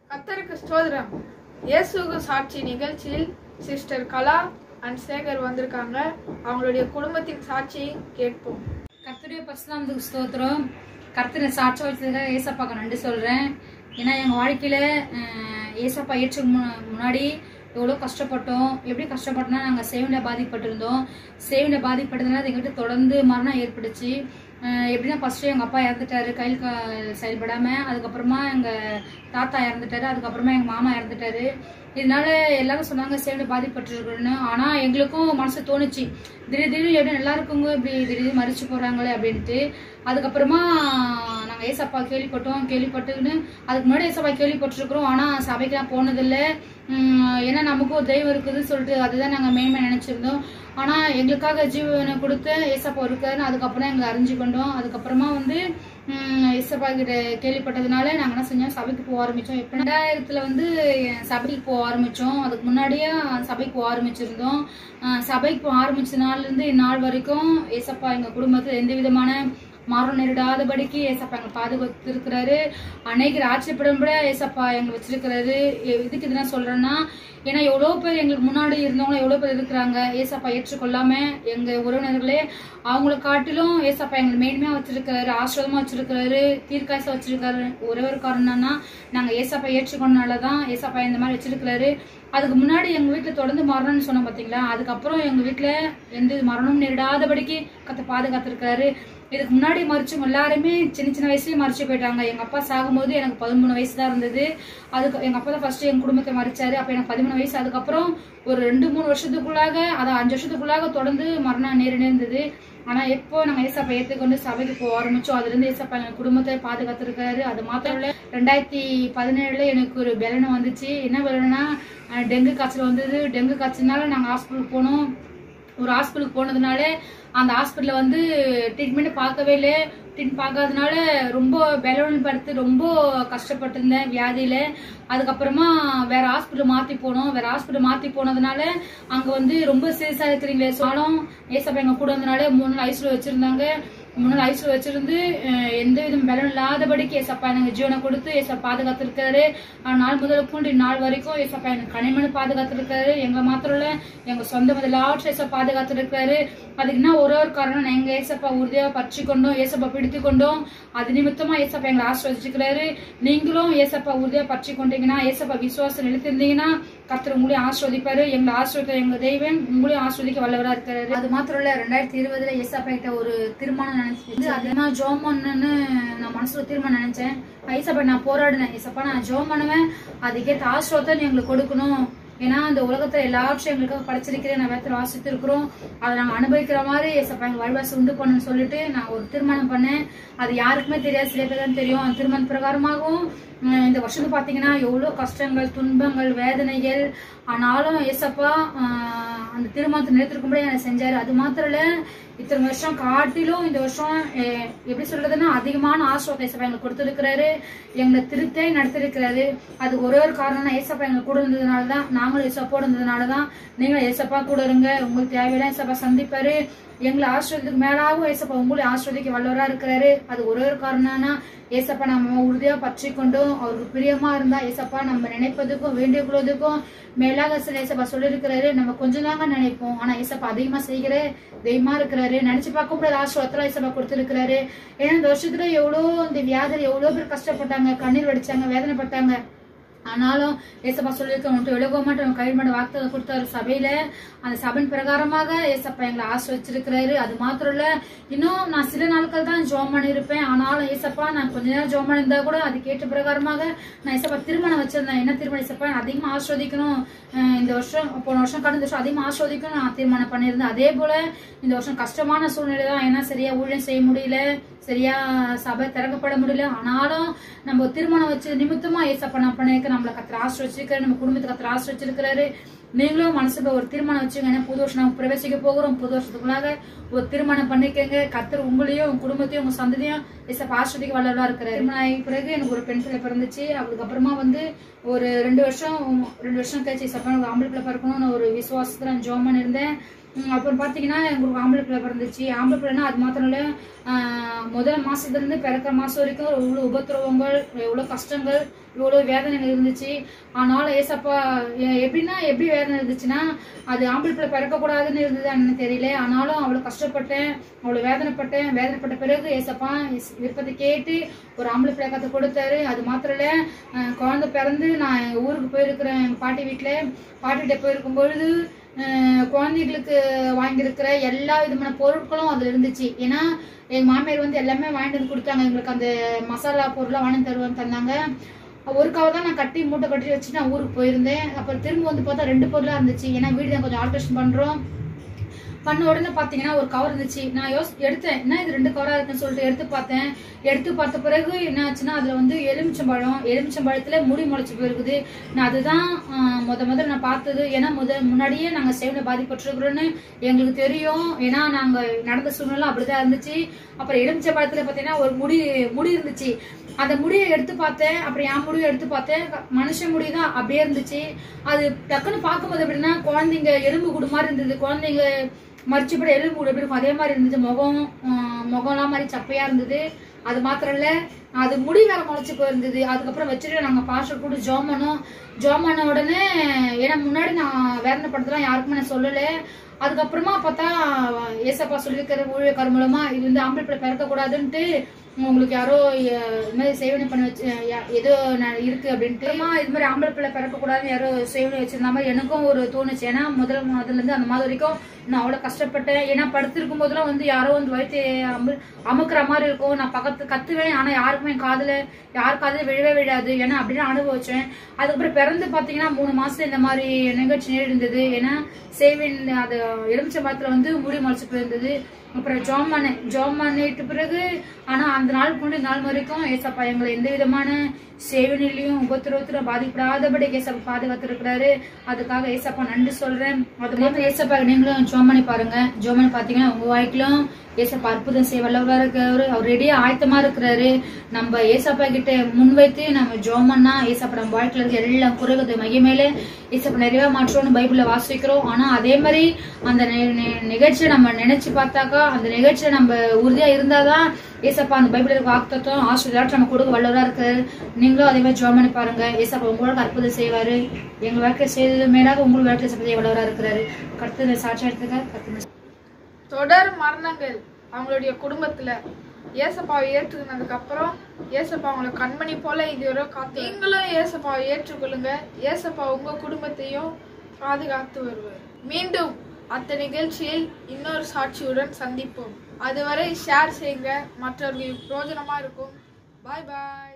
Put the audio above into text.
கத்தருக்கு ஸ்தோத்திரம் இயேசுக்கு சாட்சி நிகழ்ச்சியில் சிஸ்டர் கலா அண்ட் சேகர் வந்திருக்காங்க அவங்களுடைய குடும்பத்தின் சாட்சியை கேட்போம் கர்த்தருடைய பரிசுநாமத்துக்கு ஸ்தோத்திரம் கர்த்தரை சாட்சி வச்சதுக்காக ஏசப்பாக்கு நன்றி சொல்கிறேன் ஏன்னா எங்கள் வாழ்க்கையில் ஏசப்பா ஏற்றுக்கு மு- முன்னாடி எவ்வளோ கஷ்டப்பட்டோம் எப்படி கஷ்டப்பட்டோம்னா நாங்கள் சேவனை பாதிக்கப்பட்டிருந்தோம் சேவனை பாதிப்பட்டதுனால அது எங்கிட்ட தொடர்ந்து மரணம் ஏற்பட்டுச்சு அஹ் எப்படின்னா ஃபஸ்ட்டு எங்கள் அப்பா இறந்துட்டாரு கையில் கா செயல்படாமல் அதுக்கப்புறமா எங்கள் தாத்தா இறந்துட்டாரு அதுக்கப்புறமா எங்கள் மாமா இறந்துட்டாரு இதனால எல்லாரும் சொன்னாங்க சேவனை பாதிப்பட்டிருக்குன்னு ஆனால் எங்களுக்கும் மனசு தோணுச்சு திடீர் திடீர்னு எப்படி நல்லா இருக்குங்க இப்படி திடீர்னு மறிச்சு போகிறாங்களே அப்படின்ட்டு அதுக்கப்புறமா நாங்கள் ஏசப்பா கேள்விப்பட்டோம் கேள்விப்பட்டுன்னு அதுக்கு முன்னாடி ஏசப்பா கேள்விப்பட்டிருக்கிறோம் ஆனால் சபைக்கெல்லாம் போனதில்லை உம், ஏன்னா நமக்கும் ஒரு தெய்வம் இருக்குதுன்னு சொல்லிட்டு அதுதான் நாங்கள் மேன்மை நினச்சிருந்தோம் ஆனால் எங்களுக்காக ஜீவனை கொடுத்து ஏசப்பா இருக்காருன்னு அதுக்கப்புறம் எங்களை அறிஞ்சு கொண்டோம் அதுக்கப்புறமா வந்து உம், ஏசப்பா கிட்ட கேள்விப்பட்டதுனால நாங்கள் என்ன செஞ்சோம் சபைக்கு போக ஆரம்பித்தோம் இப்போ ரெண்டாயிரத்தில் வந்து சபைக்கு போக ஆரம்பித்தோம் அதுக்கு முன்னாடியே சபைக்கு போக ஆரம்பிச்சிருந்தோம் அஹ் சபைக்கு போக ஆரம்பிச்ச நாள்லேருந்து இந்நாள் வரைக்கும் ஏசப்பா எங்கள் குடும்பத்தில் எந்த விதமான மரம் நேரிடாதபடிக்கு ஏசப்பா எங்களை பாதுகாத்து இருக்கிறாரு அநேகர் ஆச்சரியப்படும்பட ஏசப்பா எங்களை வச்சிருக்கிறாரு எ- இதுக்கு இதெல்லாம் சொல்றேன்னா ஏன்னா எவ்வளோ பேர் எங்களுக்கு முன்னாடி இருந்தவங்க எவ்வளோ பேர் இருக்கிறாங்க ஏசப்பா ஏற்றுக்கொள்ளாம எங்க உறவினர்களே அவங்கள காட்டிலும் ஏசப்பா எங்களை மேன்மையா வச்சிருக்காரு ஆசிரதமா வச்சிருக்காரு தீர்க்காசா வச்சிருக்காரு ஒரே ஒரு காரணம்னா நாங்க ஏசப்பா ஏற்றுக்கொண்டனால தான் ஏசப்பா இந்த மாதிரி வச்சிருக்கிறாரு அதுக்கு முன்னாடி எங்க வீட்டுல தொடர்ந்து மரணம்னு சொன்னோம் பாத்தீங்களா அதுக்கப்புறம் எங்க வீட்டுல எந்த மரணமும் நேரிடாதபடிக்கு கத்த பாதுகாத்திருக்காரு இதுக்கு முன்னாடி மறிச்சவங்க எல்லாருமே சின்ன சின்ன வயசுலயே மறிச்சு போயிட்டாங்க எங்க அப்பா சாகும்போது எனக்கு பதிமூணு வயசு தான் இருந்தது அதுக்கு எங்க அப்பா தான் ஃபர்ஸ்ட் எங்க குடும்பத்தை மறிச்சாரு அப்ப எனக்கு பதிமூணு வயசு அதுக்கப்புறம் ஒரு ரெண்டு மூணு வருஷத்துக்குள்ளாக அதான் அஞ்சு வருஷத்துக்குள்ளாக தொடர்ந்து மரணம் நேர நேர்ந்தது ஆனா எப்போ நாங்க ஏசப்பா ஏத்துக்கொண்டு சபைக்கு போக ஆரம்பிச்சோம் அதுல இருந்து ஏசப்பா எங்க குடும்பத்தை பாதுகாத்திருக்காரு அது மாத்திரம் இல்ல ரெண்டாயிரத்தி பதினேழுல எனக்கு ஒரு பலனை வந்துச்சு என்ன பலனா டெங்கு காய்ச்சல் வந்தது டெங்கு காய்ச்சல்னால நாங்க ஹாஸ்பிட்டலுக்கு போனோம் ஒரு ஹாஸ்பிட்டலுக்கு போனதுனால அந்த ஹாஸ்பிட்டலில் வந்து ட்ரீட்மெண்ட் பார்க்கவே இல்லை ட்ரீட்மெண்ட் பார்க்காதனால ரொம்ப பலூன் படுத்து ரொம்ப கஷ்டப்பட்டிருந்தேன் வியாதியில அதுக்கப்புறமா வேற ஹாஸ்பிட்டல் மாத்தி போனோம் வேற ஹாஸ்பிட்டல் மாத்தி போனதுனால அங்க வந்து ரொம்ப சீரியஸா இருக்கிறீங்களே சொன்னாலும் ஏசப்பா எங்க கூட வந்தனால மூணு நாள் ஐசியூ வச்சிருந்தாங்க மூணு நாள் ஐசியூ வச்சிருந்து அஹ், எந்த விதம் பலன் இல்லாதபடிக்கு ஏசப்பா எனக்கு ஜீவனை கொடுத்து ஏசப்பா பாதுகாத்திருக்காரு ஆஹ், நாள் முதல் கொண்டு நாள் வரைக்கும் ஏசப்பா எனக்கு கனிமணி பாதுகாத்திருக்காரு எங்களை மாத்திரம் இல்ல எங்க சொந்த முதலாற்று ஏசப்பா பாதுகாத்திருக்காரு அதுக்கு என்ன ஒரே ஒரு காரணம் எங்க ஏசப்பா உறுதியா பற்றி கொண்டோம் ஏசப்பா பிடித்து கொண்டோம் அது நிமித்தமா ஏசப்பா எங்களை ஆசிர்வதிச்சுக்கிறாரு நீங்களும் ஏசப்பா உறுதியா பற்றி கொண்டீங்கன்னா ஏசப்பா விசுவாசம் நிலைத்திருந்தீங்கன்னா கர்த்தர் உங்களையும் ஆசிர்வதிப்பாரு எங்களை ஆசிர்வதித்த எங்க தெய்வம் உங்களையும் ஆசிர்வதிக்க வல்லவரா இருக்காரு அது மாத்திரம் இல்ல ரெண்டாயிரத்தி இருபதுல ஏசப்பா கிட்ட ஒரு திருமணம் நினைச்சு அதிகமா ஜோம் பண்ணணும்னு நான் மனசுல தீர்மானம் நினைச்சேன் ஏசப்பா நான் போராடினேன் ஏசப்பா நான் ஜோம் பண்ணுவேன் அதுக்கேற்ற ஆசிர்வாதத்தை நீ எங்களுக்கு கொடுக்கணும் ஏன்னா இந்த உலகத்துல எல்லாவற்றையும் எங்களுக்காக படைச்சிருக்கிறேன் நான் வேத்துல வாசித்து இருக்கிறோம் அதை நாங்க அனுபவிக்கிற மாதிரி ஏசப்பா எங்க வாழ்வாசி உண்டு பண்ணுன்னு சொல்லிட்டு நான் ஒரு திருமணம் பண்ணேன் அது யாருக்குமே தெரியாது சில பேர் தான் தெரியும் அந்த திருமணம் பிரகாரமாகவும் உம், இந்த வருஷத்துக்கு பாத்தீங்கன்னா எவ்வளவு கஷ்டங்கள் துன்பங்கள் வேதனைகள் ஆனாலும் ஏசப்பா ஆஹ், அந்த திருமணத்தை நிறுத்திருக்கும்படி எனக்கு செஞ்சாரு அது மாத்திரம் இல்ல இத்தனை வருஷம் காட்டிலும் இந்த வருஷம் eh, எப்படி சொல்றதுன்னா அதிகமான ஆசிரியத்தை ஏசப்பா எங்களுக்கு கொடுத்திருக்கிறாரு எங்களை திருத்தே நடத்திருக்கிறாரு அது ஒரே ஒரு காரணம் ஏசப்பா எங்களுக்கு கூட இருந்ததுனால தான் நாங்களும் ஏசப்போட இருந்ததுனால தான் நீங்களும் ஏசப்பா கூட இருங்க உங்களுக்கு தேவையான ஏசப்பா சந்திப்பாரு எங்களை ஆசிரியத்துக்கு மேலாகவும் ஏசப்பா உங்களை ஆசிரியதிக்க வல்லவரா இருக்கிறாரு அது ஒரே ஒரு காரணம்னா ஏசப்பா நம்ம உறுதியா பற்றி கொண்டும் அவருக்கு பிரியமா இருந்தா ஏசப்பா நம்ம நினைப்பதுக்கும் வேண்டிய கொள்வதுக்கும் மேலாக சில ஏசப்பா சொல்லியிருக்கிறாரு நம்ம கொஞ்சம் தாங்க நினைப்போம் ஆனா ஏசப்பா அதிகமா செய்கிற தெய்வமா இருக்கிறாரு நினைச்சு பார்க்க முடியாத ஆசிரியத்துல ஏசப்பா கொடுத்திருக்கிறாரு ஏன்னா இந்த வருஷத்துல எவ்வளவு இந்த வியாதியில எவ்வளவு பேர் கஷ்டப்பட்டாங்க கண்ணீர் வடிச்சாங்க வேதனைப்பட்டாங்க ஆனாலும் ஏசப்பா சொல்லியிருக்க உன்ட்டு விலக மாட்டோம் கையில் மாட்ட வாக்குத்தத்தை கொடுத்தாரு சபையில அந்த சபையின் பிரகாரமாக ஏசப்பா எங்களை ஆசிரிச்சிருக்கிறாரு அது மாத்திரம் இல்ல இன்னும் நான் சில நாட்கள் தான் ஜோம் பண்ணியிருப்பேன் ஆனாலும் ஏசப்பா நான் கொஞ்ச நேரம் ஜோம் பண்ணியிருந்தா கூட அது கேட்ட பிரகாரமாக நான் ஏசப்பா திருமணம் வச்சிருந்தேன் என்ன திருமணம் ஏசப்பா அதிகமா ஆஸ்வதிக்கணும் அஹ் இந்த வருஷம் போன வருஷம் கடந்த வருஷம் அதிகமா ஆஸ்வதிக்கணும் நான் தீர்மானம் பண்ணியிருந்தேன் அதே போல இந்த வருஷம் கஷ்டமான சூழ்நிலை தான் ஏன்னா சரியா ஊழியம் செய்ய முடியல சரியா சபை திறக்கப்பட முடியல ஆனாலும் நம்ம திருமணம் வச்சு நிமித்தமா ஏசப்பா நான் பண்ணிருக்க நம்மள கத்திர ஆசிரிச்சிருக்காரு நம்ம குடும்பத்தை கத்திர ஆசிரிச்சிருக்கிறாரு நீங்களும் மனசுல ஒரு திருமணம் வச்சுங்க ஏன்னா புது வருஷம் நம்ம பிரவேசிக்க போகிறோம் புது வருஷத்துக்குள்ளாக ஒரு திருமணம் பண்ணிக்கங்க கத்தர் உங்களையும் உங்க குடும்பத்தையும் உங்க சந்ததியும் ஏசப்பா ஆசிரியத்துக்கு வல்லவரா இருக்கிறாரு திருமணம் ஆகி பிறகு எனக்கு ஒரு பெண் பிள்ளை பிறந்துச்சு அதுக்கு அப்புறமா வந்து ஒரு ரெண்டு வருஷம் ரெண்டு வருஷம் கழிச்சு ஏசப்பா எனக்கு ஆம்பளை பிள்ளை பிறக்கணும்னு ஒரு விசுவாசத்துல நான் ஜோமன் இருந்தேன் உம் அப்புறம் பார்த்தீங்கன்னா எங்களுக்கு ஆம்பளை பிள்ளை பிறந்துச்சு ஆம்பளை பிள்ளைனா அது மாத்திரம் இல்லை ஆஹ் முதல் மாசத்துலேருந்து பிறக்கிற மாதம் வரைக்கும் எவ்வளோ உபத்திரவங்கள் எவ்வளோ கஷ்டங்கள் இவ்வளோ வேதனைகள் இருந்துச்சு ஆனாலும் ஏசப்பா எ- எப்படின்னா எப்படி வேதனை இருந்துச்சுன்னா அது ஆம்பளை பிள்ளை பிறக்கக்கூடாதுன்னு இருந்தது என்னன்னு தெரியல ஆனாலும் அவ்வளோ கஷ்டப்பட்டேன் அவ்வளோ வேதனைப்பட்டேன் வேதனைப்பட்ட பிறகு ஏசப்பா எஸ் விருப்பத்தை கேட்டு ஒரு ஆம்பளை பிள்ளை கற்று கொடுத்தாரு அது மாத்திரம் இல்லை அஹ் குழந்தை பிறந்து நான் எங்க ஊருக்கு போயிருக்கிறேன் எங்கள் பாட்டி வீட்டில் பாட்டிகிட்ட போயிருக்கும் பொழுது அஹ் குழந்தைகளுக்கு வாங்கியிருக்கிற எல்லா விதமான பொருட்களும் அதில் இருந்துச்சு ஏன்னா எங்கள் மாமியார் வந்து எல்லாமே வாங்கிட்டு வந்து கொடுத்தாங்க எங்களுக்கு அந்த மசாலா பொருளாக வாங்கி தருவான்னு தந்தாங்க ஒரு கவர் தான் நான் கட்டி மூட்டை கட்டி வச்சுட்டு நான் ஊருக்கு போயிருந்தேன் அப்புறம் திரும்ப வந்து பார்த்தா ரெண்டு பொருளாக இருந்துச்சு ஏன்னா வீடு தான் கொஞ்சம் ஆல்ட்ரேஷன் பண்ணுறோம் பண்ண உடனே பார்த்தீங்கன்னா ஒரு கவர் இருந்துச்சு நான் யோசி எடுத்தேன் என்ன இது ரெண்டு கவராக இருக்குன்னு சொல்லிட்டு எடுத்து பார்த்தேன் எடுத்து பார்த்த பிறகு என்ன ஆச்சுன்னா அதில் வந்து எலுமிச்சம்பழம் எலுமிச்சம்பழத்தில் முடி முளைச்சி போயிருக்குது நான் அதுதான் ஆஹ், முத முதல்ல நான் பார்த்தது ஏன்னா முத முன்னாடியே நாங்கள் சேவனை பாதிப்பட்டிருக்கிறோன்னு எங்களுக்கு தெரியும் ஏன்னா நாங்கள் நடந்த சூழ்நிலை அப்படிதான் இருந்துச்சு அப்புறம் எலுமிச்சம்பழத்தில் பார்த்தீங்கன்னா ஒரு முடி முடி இருந்துச்சு அந்த முடியை எடுத்து பார்த்தேன் அப்புறம் என் முடியை எடுத்து பார்த்தேன் க- மனுஷ முடி தான் அப்படியே இருந்துச்சு அது டக்குன்னு பார்க்கும்போது எப்படின்னா குழந்தைங்க எலும்பு கூடு மாதிரி இருந்தது குழந்தைங்க மறிச்சுப்பட எலும்பு கூடு எப்படி இருக்கும் அதே மாதிரி இருந்துச்சு முகம் ஆஹ், முகம்லாம் மாதிரி சப்பையா இருந்தது அது மாத்திரம் இல்ல அது முடி வேற முளைச்சு போயிருந்தது அதுக்கப்புறம் வச்சுட்டு நாங்க பாஸ்டர் கூட ஜோம் பண்ணோம் ஜோம் பண்ண உடனே ஏன்னா முன்னாடி நான் வேதனை படத்தெல்லாம் யாருக்குமே நான் சொல்லல அதுக்கப்புறமா பார்த்தா ஏசப்பா சொல்லியிருக்கிற ஊழியக்கார மூலமா இது வந்து ஆம்பளை பிள்ளை பிறக்க கூடாதுன்ட்டு உங்களுக்கு யாரோ அஹ், இது மாதிரி சேவனை பண்ண வச்சு அஹ், யா- ஏதோ ந- இருக்கு அப்படின்ட்டு அம்மா இது மாதிரி ஆம்பளை பிள்ளை பிறக்க கூடாதுன்னு யாரோ சேவனை வச்சிருந்த மாதிரி எனக்கும் ஒரு தோணுச்சு ஏன்னா முதல் மாதத்துல இருந்து அந்த மாதம் வரைக்கும் நான் அவ்வளவு கஷ்டப்பட்டேன் ஏன்னா படுத்திருக்கும் போதெல்லாம் வந்து யாரோ வந்து வயிற்று அமு அமுக்குற மாதிரி இருக்கும் நான் பக்கத்து கத்துவேன் ஆனா யாருக்குமே என் காதுல யார் காதுல விழவே விழாது ஏன்னா அப்படின்னு அனுபவிச்சேன் அதுக்கப்புறம் பிறந்து பாத்தீங்கன்னா மூணு மாசத்துல இந்த மாதிரி நிகழ்ச்சி நேரிருந்தது ஏன்னா சேவின் அது எலுமிச்சை மரத்துல வந்து முடி முளைச்சு போயிருந்தது அப்புறம் ஜாம் பண்ணேன் ஜாம் பண்ணிட்டு பிறகு ஆனா அந்த நாள் கொண்டு நாள் வரைக்கும் ஏசப்பா எங்களை எந்த விதமான சேவனிலையும் உபத்திரவத்திலும் பாதிக்கப்படாதபடி ஏசப்பா பாதுகாத்திருக்கிறாரு அதுக்காக ஏசப்பா நன்றி சொல்றேன் அது மாதிரி ஏசப்பா நீங்களும் ஜோம் பண்ணி பாருங்க ஜோம் பண்ணி பாத்தீங்கன்னா உங்க வாழ்க்கையிலும் ஏசப்பா அற்புதம் செய்ய வல்லவரா இருக்கிறாரு அவர் ரெடியா ஆயத்தமா இருக்கிறாரு நம்ம ஏசப்பா கிட்ட முன்வைத்து நம்ம ஜோம் பண்ணா ஏசப்பா நம்ம வாழ்க்கையில இருக்க எல்லா குறைவது மகிமையில ஏசப்பா நிறைய மாற்றோம்னு பைபிள்ல வாசிக்கிறோம் ஆனா அதே மாதிரி அந்த நி- நி- நிகழ்ச்சியை நம்ம நினைச்சு பார்த்தாக்கா அந்த நிகழ்ச்சியில நம்ம உறுதியா இருந்தாதான் ஏசப்பா அந்த பைபிள் இருக்க வாக்குத்தம் ஆசிரியர் நம்ம கொடுக்க வல்லவரா இருக்காரு நீங்களும் அதே மாதிரி ஜோம் பண்ணி பாருங்க ஏசப்பா உங்களுக்கு அற்புதம் செய்வாரு எங்க வாழ்க்கை செய்தது மேலாக உங்களுக்கு வாழ்க்கை செய்ய வல்லவரா இருக்கிறாரு கருத்து சாட்சி எடுத்துக்க கருத்து தொடர் மரணங்கள் அவங்களுடைய குடும்பத்துல ஏசப்பாவை ஏற்றுக்கினதுக்கு அப்புறம் ஏசப்பா அவங்கள கண்மணி போல இதுவரை காத்து நீங்களும் ஏசப்பாவை ஏற்றுக்கொள்ளுங்க ஏசப்பா உங்க குடும்பத்தையும் பாதுகாத்து வருவார் மீண்டும் அத்த நிகழ்ச்சியில் இன்னொரு சாட்சியுடன் சந்திப்போம் அதுவரை ஷேர் செய்யுங்க மற்றவர்களுக்கு பிரயோஜனமா இருக்கும் பாய் பாய்